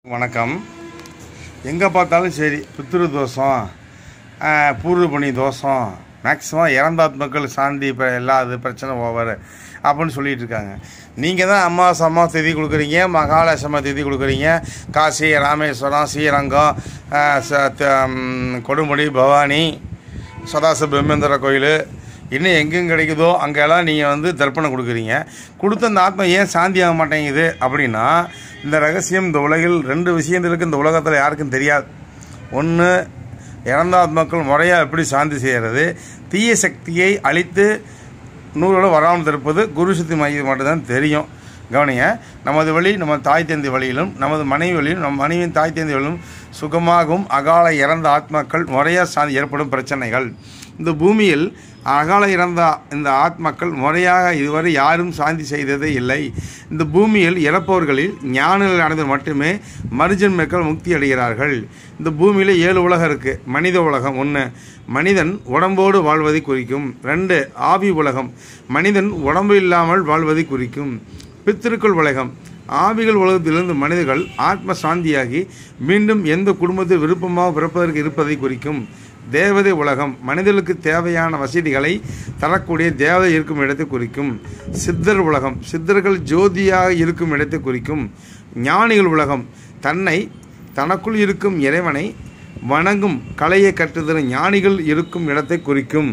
வணக்கம் எங்கே பார்த்தாலும் சரி பித்ரு தோஷம் ஆஹ், பூர்வ புண்ணிய தோஷம் மேக்ஸிமம் இறந்தாத்மக்கள் சாந்தி இப்போ எல்லா இது பிரச்சனை ஓவர் அப்படின்னு சொல்லிட்டு இருக்காங்க நீங்கள் தான் அமாவாசை அமாவாசை திதி கொடுக்குறீங்க மகாலட்சுமி திதி கொடுக்குறீங்க காசி ராமேஸ்வரம் ஸ்ரீரங்கம் ஆஹ், ச- த- ம், கொடுமுடி பவானி சதாசிவ பிரம்மேந்திர கோயில் இன்னும் எங்கெங்க கிடைக்குதோ அங்கெல்லாம் நீங்கள் வந்து தர்ப்பணம் கொடுக்குறீங்க கொடுத்த அந்த ஆத்மா ஏன் சாந்தி ஆக மாட்டேங்குது அப்படின்னா இந்த ரகசியம் இந்த உலகில் ரெண்டு விஷயம் இருக்குது இந்த உலகத்தில் யாருக்கும் தெரியாது ஒன்று இறந்த ஆத்மாக்கள் முறையாக எப்படி சாந்தி செய்கிறது தீய சக்தியை அழித்து நூறோட வராமல் தடுப்பது குரு சக்தி மையம் மட்டும்தான் தெரியும் கவனிங்க நமது வழி நம்ம தாய் தந்தை வழியிலும் நமது மனைவி வழியிலும் நம் மனைவியின் தாய் தந்தை வழியிலும் சுகமாகவும் அகால இறந்த ஆத்மாக்கள் முறையாக சாந்தி ஏற்படும் பிரச்சனைகள் இந்த பூமியில் அகால இறந்த இந்த ஆத்மாக்கள் முறையாக இதுவரை யாரும் சாந்தி செய்ததே இல்லை இந்த பூமியில் இறப்பவர்களில் ஞானிகள் அடைந்து மட்டுமே மறுஜன்மக்கள் முக்தி அடைகிறார்கள் இந்த பூமியில் ஏழு உலகம் இருக்குது மனித உலகம் ஒன்று மனிதன் உடம்போடு வாழ்வதை குறிக்கும் ரெண்டு ஆவி உலகம் மனிதன் உடம்பு இல்லாமல் வாழ்வதை குறிக்கும் பித்திருக்கள் உலகம் ஆவிகள் உலகத்திலிருந்து மனிதர்கள் ஆத்ம சாந்தியாகி மீண்டும் எந்த குடும்பத்தில் விருப்பமாக பிறப்பதற்கு இருப்பதை குறிக்கும் தேவதை உலகம் மனிதர்களுக்கு தேவையான வசதிகளை தரக்கூடிய தேவதை இருக்கும் இடத்தை குறிக்கும் சித்தர் உலகம் சித்தர்கள் ஜோதியாக இருக்கும் இடத்தை குறிக்கும் ஞானிகள் உலகம் தன்னை தனக்குள் இருக்கும் இறைவனை வணங்கும் கலையை கற்றுதல் ஞானிகள் இருக்கும் இடத்தை குறிக்கும்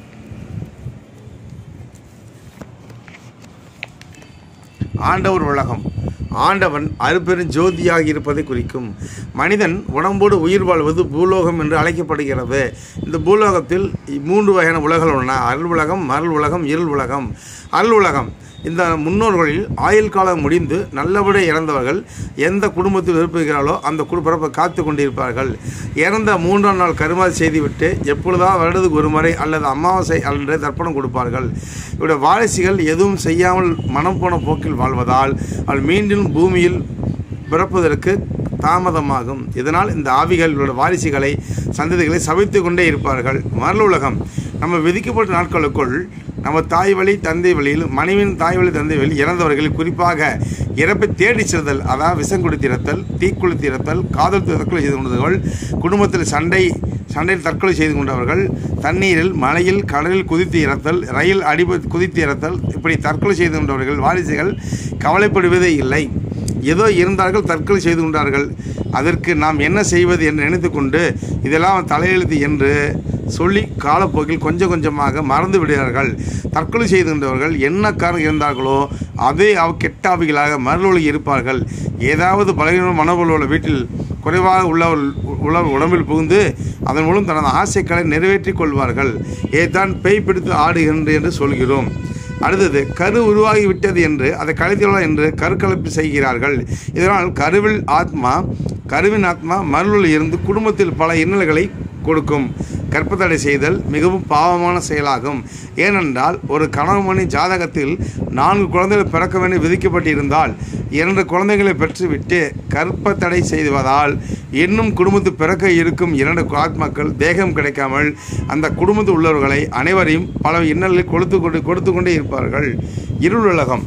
ஆண்டவர் உலகம் ஆண்டவன் அருப்பெரும் ஜோதியாக இருப்பதை குறிக்கும் மனிதன் உடம்போடு உயிர் வாழ்வது பூலோகம் என்று அழைக்கப்படுகிறது இந்த பூலோகத்தில் மூன்று வகையான உலகங்கள் உள்ளன அருள் உலகம் மருள் உலகம் இருள் உலகம் அருள் உலகம் இந்த முன்னோர்களில் ஆயுள் காலம் முடிந்து நல்லபடியாக இறந்தவர்கள் எந்த குடும்பத்தில் விரும்புகிறார்களோ அந்த குடும்பத்தை காத்து கொண்டிருப்பார்கள் இறந்த மூன்றாம் நாள் கருமாதி செய்துவிட்டு எப்பொழுதா வருடத்துக்கு ஒரு முறை அல்லது அமாவாசை அன்று தர்ப்பணம் கொடுப்பார்கள் இவருடைய வாரிசுகள் எதுவும் செய்யாமல் மனம் போன போக்கில் வாழ்வதால் அவள் மீண்டும் பூமியில் பிறப்பதற்கு தாமதமாகும் இதனால் இந்த ஆவிகள் இவருடைய வாரிசுகளை சந்ததிகளை சபித்து கொண்டே இருப்பார்கள் மரல் உலகம் நம்ம விதிக்கப்பட்ட நாட்களுக்குள் நம்ம தாய் வழி தந்தை வழியில் மனைவியின் தாய் வழி தந்தை வழி இறந்தவர்கள் குறிப்பாக இறப்பை தேடிச் செல்தல் அதாவது விஷம் குடித்திருத்தல் தீக்குளித்து இறத்தல் காதல் தற்கொலை செய்து கொண்டவர்கள் குடும்பத்தில் சண்டை சண்டையில் தற்கொலை செய்து கொண்டவர்கள் தண்ணீரில் மலையில் கடலில் குதித்து இறத்தல் ரயில் அடிப குதித்து இறத்தல் இப்படி தற்கொலை செய்து கொண்டவர்கள் வாரிசுகள் கவலைப்படுவதே இல்லை ஏதோ இருந்தார்கள் தற்கொலை செய்து கொண்டார்கள் அதற்கு நாம் என்ன செய்வது என்று நினைத்துக்கொண்டு இதெல்லாம் தலையெழுத்து என்று சொல்லி காலப்போக்கில் கொஞ்சம் கொஞ்சமாக மறந்து விடுகிறார்கள் தற்கொலை செய்து கொண்டவர்கள் என்ன காரணம் இருந்தார்களோ அதே அவ கெட்ட ஆவிகளாக மறுநொழி இருப்பார்கள் ஏதாவது பலகீன மனோபலம் உள்ள வீட்டில் குறைவாக உள்ளவர் உள்ள உடம்பில் புகுந்து அதன் மூலம் தனது ஆசைகளை நிறைவேற்றிக் கொள்வார்கள் ஏதான் பேய் பிடித்து ஆடுகின்ற என்று சொல்கிறோம் அடுத்தது கரு உருவாகி விட்டது என்று அதை கலைத்துள்ளா என்று கருக்கலைப்பு செய்கிறார்கள் இதனால் கருவில் ஆத்மா கருவின் ஆத்மா மருளில் இருந்து குடும்பத்தில் பல இன்னல்களை கொடுக்கும் கற்பத்தடை செய்தல் மிகவும் பாவமான செயலாகும் ஏனென்றால் ஒரு கணவனி ஜாதகத்தில் நான்கு குழந்தைகள் பிறக்க வேண்டி விதிக்கப்பட்டிருந்தால் இரண்டு குழந்தைகளை பெற்றுவிட்டு கற்பத்தடை செய்வதால் இன்னும் குடும்பத்து பிறக்க இருக்கும் இரண்டு ஆத்மாக்கள் தேகம் கிடைக்காமல் அந்த குடும்பத்தில் உள்ளவர்களை அனைவரையும் பல இன்னல்களை கொடுத்து கொண்டு கொடுத்து கொண்டே இருப்பார்கள் இருள் உலகம்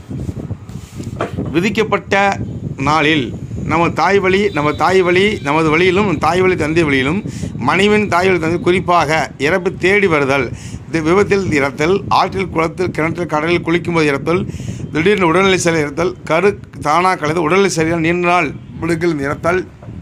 விதிக்கப்பட்ட நாளில் நம்ம தாய் வழி நம்ம தாய் வழி நமது வழியிலும் தாய் வழி தந்தை வழியிலும் மனைவின் தாய் வழி தந்தை குறிப்பாக இறப்பு தேடி வருதல் இது விபத்தில் இறத்தல் ஆற்றில் குளத்தில் கிணற்றில் கடலில் குளிக்கும்போது இறத்தல் திடீர்னு உடல்நிலை சரி இறத்தல் கரு தானாக கலைந்து உடல்நிலை சரியாக நீண்ட நாள் முடுக்கில் இறத்தல்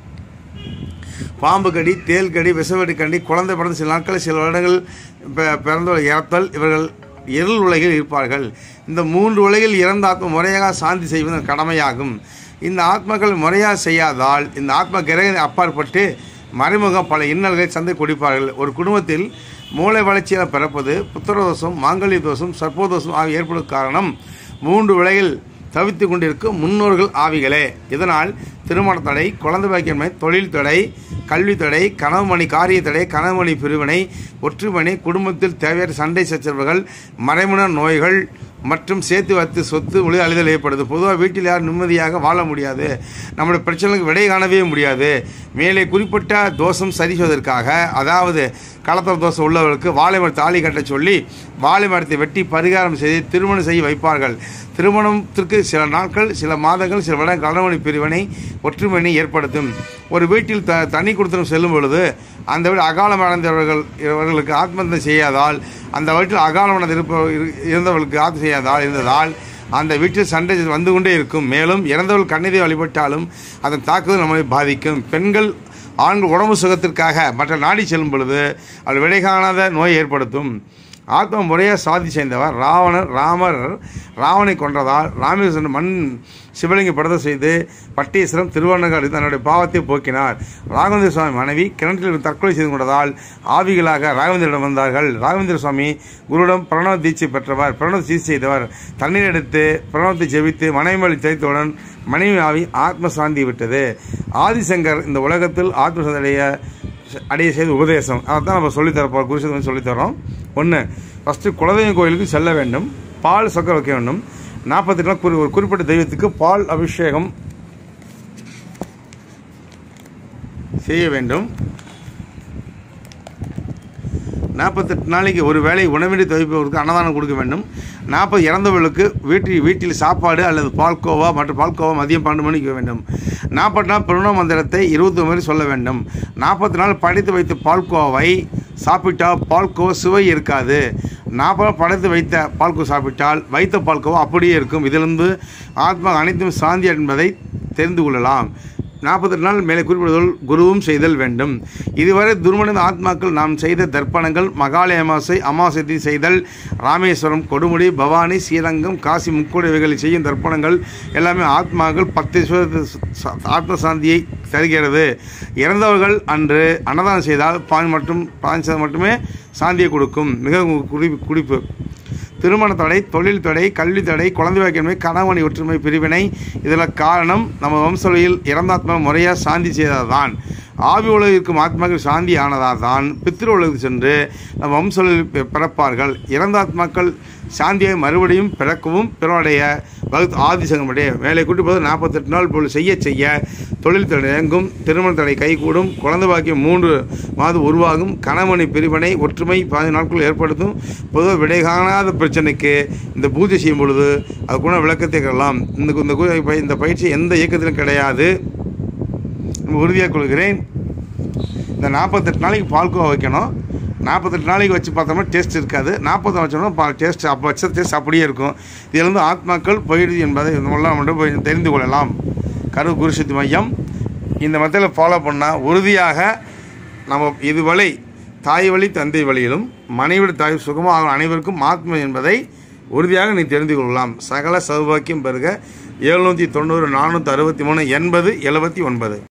பாம்பு கடி தேல் கடி விஷவெடி கடி குழந்தை பிறந்த சில நாட்கள் சில வருடங்கள் பி- பிறந்தவர் இறத்தல் இவர்கள் இருள் உலகில் இருப்பார்கள் இந்த மூன்று உலகில் இறந்த ஆத்மா முறையாக சாந்தி செய்வது கடமையாகும் இந்த ஆத்மாக்கள் முறையாக செய்யாதால் இந்த ஆத்மா கிரக அப்பாற்பட்டு மறைமுகம் பல இன்னல்களை சந்தை கொடுப்பார்கள் ஒரு குடும்பத்தில் மூளை வளர்ச்சியில் பிறப்பது புத்திரதோஷம் மாங்கல்ய தோஷம் சர்ப்பதோஷம் ஆகிய ஏற்படும் காரணம் மூன்று விலையில் தவித்து கொண்டிருக்கும் முன்னோர்கள் ஆவிகளே இதனால் திருமண தடை குழந்தை பாக்கியமை தொழில் தடை கல்வி தடை கனவுமணி காரிய தடை கனவுமணி பிரிவினை ஒற்றுமணி குடும்பத்தில் தேவையற்ற சண்டை சச்சரவுகள் மறைமுக நோய்கள் மற்றும் சேர்த்து வைத்து சொத்து மொழி அழிதல் ஏற்படுது பொதுவாக வீட்டில் யாரும் நிம்மதியாக வாழ முடியாது நம்முடைய பிரச்சனைகளுக்கு விடை காணவே முடியாது மேலே குறிப்பிட்ட தோஷம் சரி செய்வதற்காக அதாவது களத்தர தோஷம் உள்ளவர்களுக்கு வாழை மரம் தாலி கட்ட சொல்லி வாழை மரத்தை வெட்டி பரிகாரம் செய்து திருமணம் செய்ய வைப்பார்கள் திருமணத்திற்கு சில நாட்கள் சில மாதங்கள் சில விட கணவனை பிரிவினை ஒற்றுமையினை ஏற்படுத்தும் ஒரு வீட்டில் த தனி கொடுத்தனம் செல்லும் பொழுது அந்த வீடு அகாலம் அடைந்தவர்கள் இவர்களுக்கு ஆத்மந்தம் செய்யாதால் அந்த வீட்டில் அகாலம் அடைந்து இருப்ப இரு- இருந்தவர்களுக்கு ஆத்ம செய்யாதால் இருந்ததால் அந்த வீட்டில் சண்டை வந்து கொண்டே இருக்கும் மேலும் இறந்தவர்கள் கண்ணீரை வழிபட்டாலும் அதன் தாக்குதல் நம்மை பாதிக்கும் பெண்கள் ஆண்கள் உடம்பு சுகத்திற்காக மற்ற நாடி செல்லும் பொழுது அது விடை காணாத நோய் ஏற்படுத்தும் ஆத்ம முறையாக சாதி செய்தவர் ராவணர் ராமர் ராவனை கொன்றதால் ராமேஸ்வரன் மண் சிவலிங்க படத்தை செய்து பட்டீஸ்வரம் திருவண்ணகாடு தன்னுடைய பாவத்தை போக்கினார் ராகவேந்திர சுவாமி மனைவி கிணற்றில் தற்கொலை செய்து கொண்டதால் ஆவிகளாக ராகவேந்திரிடம் வந்தார்கள் ராகவேந்திர சுவாமி குருவிடம் பிரணவ தீட்சை பெற்றவர் பிரணவ தீட்சை செய்தவர் தண்ணீர் எடுத்து பிரணவத்தை ஜெபித்து மனைவி மேல் தேய்த்தவுடன் மனைவி ஆவி ஆத்ம சாந்தி விட்டது ஆதிசங்கர் இந்த உலகத்தில் ஆத்ம சாந்தி அடைய அடைய செய்த உபதேசம் அதான் நம்ம சொல்லித்தரப்போம் குருஷன் சொல்லித்தரோம் ஒன்று ஃபஸ்ட்டு குலதெய்வம் கோயிலுக்கு செல்ல வேண்டும் பால் சொக்க வைக்க வேண்டும் நாற்பத்தி நாள் குறி ஒரு குறிப்பிட்ட தெய்வத்துக்கு பால் அபிஷேகம் செய்ய வேண்டும் நாற்பத்தெட்டு நாளைக்கு ஒரு வேளை உணவின்றி தவிப்பவருக்கு அன்னதானம் கொடுக்க வேண்டும் நாற்பது இறந்தவர்களுக்கு வீட்டில் வீட்டில் சாப்பாடு அல்லது பால்கோவா மற்றும் பால்கோவா மதியம் பன்னெண்டு மணிக்கு வைக்க வேண்டும் நாற்பது நாள் பிரணவ மந்திரத்தை இருபத்தி முறை சொல்ல வேண்டும் நாற்பத்தி நாள் படைத்து வைத்த பால்கோவை சாப்பிட்டால் பால்கோவா சுவை இருக்காது நாற்பது நாள் படைத்து வைத்த பால்கோ சாப்பிட்டால் வைத்த பால்கோவா அப்படியே இருக்கும் இதிலிருந்து ஆத்மா அனைத்தும் சாந்தி என்பதை தெரிந்து கொள்ளலாம் நாற்பத்தெட்டு நாள் மேலே குறிப்பிடுதல் குருவும் செய்தல் வேண்டும் இதுவரை துர்மண ஆத்மாக்கள் நாம் செய்த தர்ப்பணங்கள் மகாலய அமாவாசை அமாவாசை செய்தல் ராமேஸ்வரம் கொடுமுடி பவானி ஸ்ரீரங்கம் காசி முக்கோடிவைகளை செய்யும் தர்ப்பணங்கள் எல்லாமே ஆத்மாக்கள் பத்து சதவீத ச- ஆத்ம சாந்தியை தருகிறது இறந்தவர்கள் அன்று அன்னதானம் செய்தால் பான் மற்றும் பாஞ்சு சதம் மட்டுமே சாந்தியை கொடுக்கும் மிக குறிப்பு குறிப்பு திருமண தடை தொழில் தடை கல்வி தடை குழந்தை வாக்கியமை கணவனி ஒற்றுமை பிரிவினை இதில் காரணம் நம்ம வம்சவழியில் இறந்தாத்மா முறையாக சாந்தி செய்ததுதான் ஆவி உலகில் இருக்கும் ஆத்மாக்கள் சாந்தி ஆனதால் தான் பித்திரு உலகில் சென்று நம்ம வம்சவழியில் பி- பிறப்பார்கள் இறந்த ஆத்மாக்கள் சாந்தியை மறுபடியும் பிறக்கவும் பிறனுடைய வகுத்து ஆதிசங்கமுடைய வேலை கூட்டி போது நாற்பத்தெட்டு நாள் போல் செய்ய செய்ய தொழில் தடை இயங்கும் திருமண தடை கைகூடும் குழந்தை பாக்கியம் மூன்று மாதம் உருவாகும் கணவனை பிரிவினை ஒற்றுமை பதினஞ்சு நாட்கள் ஏற்படுத்தும் பொதுவாக விடை காணாத பிரச்சனைக்கு இந்த பூஜை செய்யும் பொழுது அதுக்குள்ள விளக்கத்தை கொள்ளலாம் இந்த இந்த கு- பய- இந்த பயிற்சி எந்த இயக்கத்திலும் கிடையாது உறுதியாக கொள்கிறேன் இந்த நாற்பத்தெட்டு நாளைக்கு பால்கோவா வைக்கணும் நாற்பத்தெட்டு நாளைக்கு வச்சு பார்த்தோம்னா டேஸ்ட் இருக்காது நாற்பது வச்சோம்னா பா டேஸ்ட் அப்போ வச்ச டேஸ்ட் அப்படியே இருக்கும் இதிலிருந்து ஆத்மாக்கள் போயிடுது என்பதை இதெல்லாம் மட்டும் போய் தெரிந்து கொள்ளலாம் கரு குருசக்தி மையம் இந்த மெத்தடில் ஃபாலோ பண்ணால் உறுதியாக நம்ம இதுவரை தாய் வழி தந்தை வழியிலும் மனைவி தாய் சுகமாக அனைவருக்கும் ஆத்மா என்பதை உறுதியாக நீ தெரிந்து கொள்ளலாம் சகல சௌபாக்கியம் பெறுக எழுநூற்றி தொண்ணூறு நானூற்றி அறுபத்தி மூணு எண்பது எழுபத்தி ஒன்பது